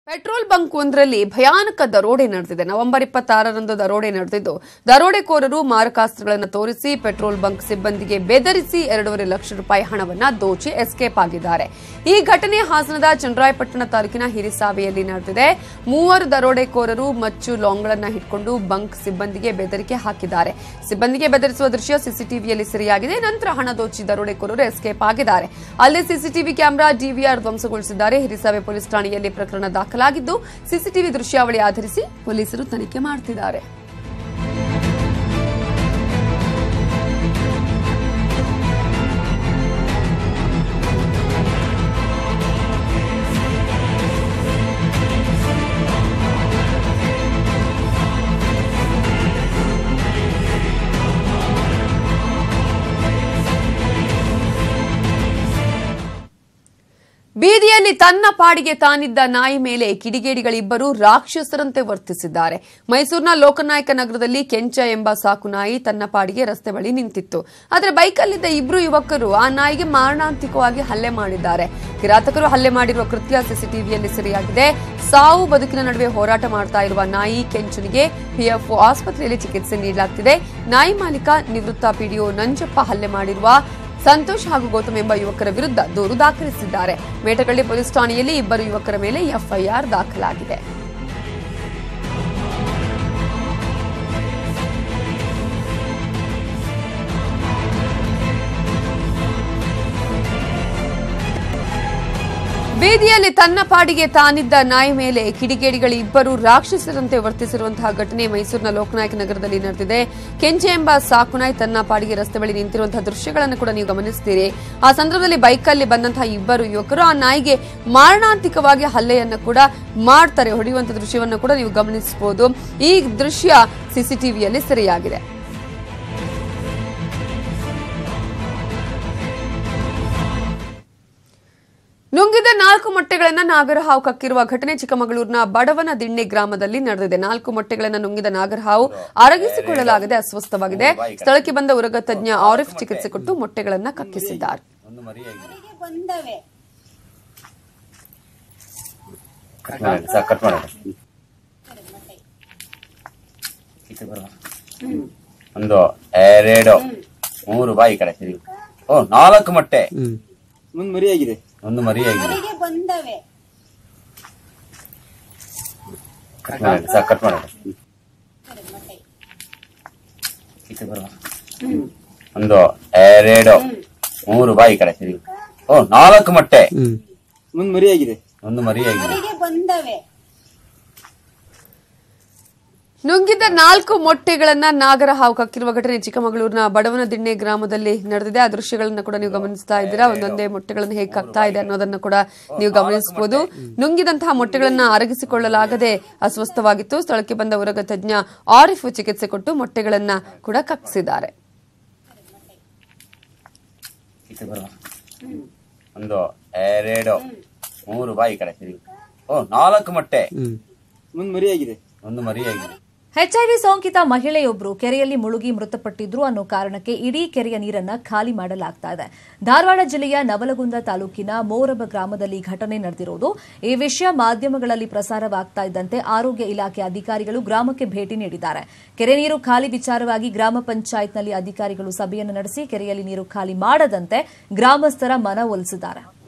Petrol bunk ಒಂದರಲ್ಲಿ ಭಯಾನಕ ದರೋಡೆ ನಡೆದಿದೆ ನವೆಂಬರ್ ಇಪ್ಪತ್ತಾರರಂದು ದರೋಡೆ ನಡೆದಿದ್ದು ದರೋಡೆಕೋರರು ಮಾರಕಾಸ್ತ್ರಗಳನ್ನು ತೋರಿಸಿ ಪೆಟ್ರೋಲ್ ಬಂಕ್ ಸಿಬ್ಬಂದಿಗೆ ಬೆದರಿಸಿ ಎರಡೂವರೆ ಲಕ್ಷ ರೂಪಾಯಿ ಹಣವನ್ನ ದೋಚಿ ಎಸ್ಕೇಪ್ ಆಗಿದ್ದಾರೆ ಈ ಘಟನೆ ಹಾಸನದ ಚನ್ನರಾಯಪಟ್ಟಣ ತಾಲೂಕಿನ ಹಿರಿಸಾವೆಯಲ್ಲಿ ನಡೆದಿದೆ ಮೂವರು ದರೋಡೆಕೋರರು ಮಚ್ಚು ಲಾಂಗ್ಗಳನ್ನ ಹಿಡ್ಕೊಂಡು ಬಂಕ್ ಸಿಬ್ಬಂದಿಗೆ ಬೆದರಿಕೆ ಹಾಕಿದ್ದಾರೆ ಸಿಬ್ಬಂದಿಗೆ ಬೆದರಿಸುವ ದೃಶ್ಯ ಸಿಸಿಟಿವಿಯಲ್ಲಿ ಸೆರೆಯಾಗಿದೆ ನಂತರ ಹಣ ದೋಚಿ ದರೋಡೆಕೋರರು ಎಸ್ಕೇಪ್ ಆಗಿದ್ದಾರೆ ಅಲ್ಲೇ ಸಿಸಿಟಿವಿ ಕ್ಯಾಮೆರಾ ಡಿವಿಆರ್ ಧ್ವಂಸಗೊಳಿಸಿದ್ದಾರೆ ಹಿರಿಸಾವೆ ಪೊಲೀಸ್ ಠಾಣೆಯಲ್ಲಿ ಪ್ರಕರಣ ದಾಖಲಾಗಿದ್ದು ಸಿಸಿಟಿವಿ ದೃಶ್ಯಾವಳಿ ಆಧರಿಸಿ ಪೊಲೀಸರು ತನಿಖೆ ಮಾಡುತ್ತಿದ್ದಾರೆ ಬೀದಿಯಲ್ಲಿ ತನ್ನ ಪಾಡಿಗೆ ತಾನಿದ್ದ ನಾಯಿ ಮೇಲೆ ಕಿಡಿಗೇಡಿಗಳಿಬ್ಬರು ರಾಕ್ಷಸರಂತೆ ವರ್ತಿಸಿದ್ದಾರೆ ಮೈಸೂರಿನ ಲೋಕನಾಯಕ ನಗರದಲ್ಲಿ ಕೆಂಚ ಎಂಬ ಸಾಕು ನಾಯಿ ತನ್ನ ಪಾಡಿಗೆ ರಸ್ತೆ ಬಳಿ ನಿಂತಿತ್ತು ಆದರೆ ಬೈಕಲ್ಲಿದ್ದ ಇಬ್ರು ಯುವಕರು ಆ ನಾಯಿಗೆ ಮಾರಣಾಂತಿಕವಾಗಿ ಹಲ್ಲೆ ಮಾಡಿದ್ದಾರೆ ಕಿರಾತಕರು ಹಲ್ಲೆ ಮಾಡಿರುವ ಕೃತ್ಯ ಸಿಸಿಟಿವಿಯಲ್ಲಿ ಸೆರೆಯಾಗಿದೆ ಸಾವು ಬದುಕಿನ ನಡುವೆ ಹೋರಾಟ ಮಾಡ್ತಾ ಇರುವ ನಾಯಿ ಕೆಂಚನಿಗೆ ಪಿಎಫ್ಒ ಆಸ್ಪತ್ರೆಯಲ್ಲಿ ಚಿಕಿತ್ಸೆ ನೀಡಲಾಗ್ತಿದೆ ನಾಯಿ ಮಾಲೀಕ ನಿವೃತ್ತ ಪಿಡಿಒ ನಂಜಪ್ಪ ಹಲ್ಲೆ ಮಾಡಿರುವ ಸಂತೋಷ್ ಹಾಗೂ ಗೌತಮ್ ಎಂಬ ಯುವಕರ ವಿರುದ್ಧ ದೂರು ದಾಖಲಿಸಿದ್ದಾರೆ ಮೇಟಗಳ್ಳಿ ಪೊಲೀಸ್ ಠಾಣೆಯಲ್ಲಿ ಇಬ್ಬರು ಯುವಕರ ಮೇಲೆ ಎಫ್ಐಆರ್ ದಾಖಲಾಗಿದೆ ಬೀದಿಯಲ್ಲಿ ತನ್ನ ಪಾಡಿಗೆ ತಾನಿದ್ದ ನಾಯಿ ಮೇಲೆ ಕಿಡಿಗೇಡಿಗಳು ಇಬ್ಬರು ರಾಕ್ಷಸರಂತೆ ವರ್ತಿಸಿರುವಂತಹ ಘಟನೆ ಮೈಸೂರಿನ ಲೋಕನಾಯಕ ನಗರದಲ್ಲಿ ನಡೆದಿದೆ ಕೆಂಚೆ ಎಂಬ ಸಾಕು ನಾಯಿ ತನ್ನ ಪಾಡಿಗೆ ರಸ್ತೆ ಬಳಿ ನಿಂತಿರುವಂತಹ ದೃಶ್ಯಗಳನ್ನು ಕೂಡ ನೀವು ಗಮನಿಸ್ತೀರಿ ಆ ಸಂದರ್ಭದಲ್ಲಿ ಬೈಕಲ್ಲಿ ಬಂದಂತಹ ಇಬ್ಬರು ಯುವಕರು ಆ ನಾಯಿಗೆ ಮಾರಣಾಂತಿಕವಾಗಿ ಹಲ್ಲೆಯನ್ನು ಕೂಡ ಮಾಡ್ತಾರೆ ಹೊಡೆಯುವಂತಹ ದೃಶ್ಯವನ್ನು ಕೂಡ ನೀವು ಗಮನಿಸಬಹುದು ಈ ದೃಶ್ಯ ಸಿಸಿಟಿವಿಯಲ್ಲಿ ಸೆರೆಯಾಗಿದೆ ನುಂಗಿದ ನಾಲ್ಕು ಮೊಟ್ಟೆಗಳನ್ನ ನಾಗರಹಾವು ಕಕ್ಕಿರುವ ಘಟನೆ ಚಿಕ್ಕಮಗಳೂರಿನ ಬಡವನ ದಿಣ್ಣೆ ಗ್ರಾಮದಲ್ಲಿ ನಡೆದಿದೆ ನಾಲ್ಕು ಮೊಟ್ಟೆಗಳನ್ನ ನುಂಗಿದ ನಾಗರಹಾವು ಅರಗಿಸಿಕೊಳ್ಳಲಾಗದೆ ಅಸ್ವಸ್ಥವಾಗಿದೆ ಸ್ಥಳಕ್ಕೆ ಬಂದ ಉರಗ ತಜ್ಞ ಆರಿಫ್ ಚಿಕಿತ್ಸೆ ಕೊಟ್ಟು ಮೊಟ್ಟೆಗಳನ್ನ ಕಕ್ಕಿಸಿದ್ದಾರೆ ಒಂದು ಮರಿಯಾಗಿದೆ ಬಂದವೆ ಕಟ್ ಮಾಡಿ ಸರ್ ಕಟ್ ಮಾಡಿ ಈ ಕಡೆ ಬರುವ. ಒಂದು ಎರಡು ಮೂರು ಬಾಯಿ ಕಡೆ ಸರಿ ಓ ನಾಲ್ಕು ಮೊಟ್ಟೆ ಮುಂದ್ ಮರಿಯಾಗಿದೆ ಒಂದು ಮರಿಯಾಗಿದೆ ಮನೆಗೆ ಬಂದವೆ ಕಟ್ ಮಾಡಿ ಸರ್ ಕಟ್ ಮಾಡಿ ಈ ಕಡೆ ಬರುವ. ಒಂದು ಎರಡು ಮೂರು ಬಾಯಿ ಕಡೆ ಸರಿ ಓ ನಾಲ್ಕು ಮೊಟ್ಟೆ ಮುಂದ್ ಮರಿಯಾಗಿದೆ ಒಂದು ಮರಿಯಾಗಿದೆ ಮನೆಗೆ ಬಂದವೆ ನುಂಗಿದ ನಾಲ್ಕು ಮೊಟ್ಟೆಗಳನ್ನ ನಾಗರಹಾವು ಕಕ್ಕಿರುವ ಘಟನೆ ಚಿಕ್ಕಮಗಳೂರಿನ ಬಡವನ ದಿಣ್ಣೆ ಗ್ರಾಮದಲ್ಲಿ ನಡೆದಿದೆ ಆ ದೃಶ್ಯಗಳನ್ನ ಕೂಡ ನೀವು ಗಮನಿಸ್ತಾ ಇದ್ದೀರಾ ಒಂದೊಂದೇ ಮೊಟ್ಟೆಗಳನ್ನು ಹೇಗೆ ಕಕ್ತಾ ಇದೆ ಅನ್ನೋದನ್ನ ಕೂಡ ನೀವು ಗಮನಿಸಬಹುದು ನುಂಗಿದಂತಹ ಮೊಟ್ಟೆಗಳನ್ನ ಅರಗಿಸಿಕೊಳ್ಳಲಾಗದೆ ಅಸ್ವಸ್ಥವಾಗಿತ್ತು ಸ್ಥಳಕ್ಕೆ ಬಂದ ಉರಗ ತಜ್ಞ ಆರಿಫ್ ಚಿಕಿತ್ಸೆ ಕೊಟ್ಟು ಮೊಟ್ಟೆಗಳನ್ನ ಕೂಡ ಕಕ್ಕಿಸಿದ್ದಾರೆ ಈ ಕಡೆ ಬರುವ. ಒಂದು ಎರಡು ಮೂರು ಬಾಯಿ ಕಡೆ ಸರಿ ಓ ನಾಲ್ಕು ಮೊಟ್ಟೆ ಮುಂದ್ ಮರಿಯಾಗಿದೆ ಒಂದು ಮರಿಯಾಗಿದೆ ಎಚ್ಐವಿ ಸೋಂಕಿತ ಮಹಿಳೆಯೊಬ್ಬರು ಕೆರೆಯಲ್ಲಿ ಮುಳುಗಿ ಮೃತಪಟ್ಟಿದ್ರು ಅನ್ನೋ ಕಾರಣಕ್ಕೆ ಇಡೀ ಕೆರೆಯ ನೀರನ್ನ ಖಾಲಿ ಮಾಡಲಾಗ್ತಾ ಇದೆ ಧಾರವಾಡ ಜಿಲ್ಲೆಯ ನವಲಗುಂದ ತಾಲೂಕಿನ ಮೋರಬ ಗ್ರಾಮದಲ್ಲಿ ಘಟನೆ ನಡೆದಿರುವುದು ಈ ವಿಷಯ ಮಾಧ್ಯಮಗಳಲ್ಲಿ ಪ್ರಸಾರವಾಗ್ತಾ ಇದ್ದಂತೆ ಆರೋಗ್ಯ ಇಲಾಖೆ ಅಧಿಕಾರಿಗಳು ಗ್ರಾಮಕ್ಕೆ ಭೇಟಿ ನೀಡಿದ್ದಾರೆ ಕೆರೆ ನೀರು ಖಾಲಿ ವಿಚಾರವಾಗಿ ಗ್ರಾಮ ಪಂಚಾಯತ್ನಲ್ಲಿ ಅಧಿಕಾರಿಗಳು ಸಭೆಯನ್ನು ನಡೆಸಿ ಕೆರೆಯಲ್ಲಿ ನೀರು ಖಾಲಿ ಮಾಡದಂತೆ ಗ್ರಾಮಸ್ಥರ ಮನವೊಲಿಸಿದ್ದಾರೆ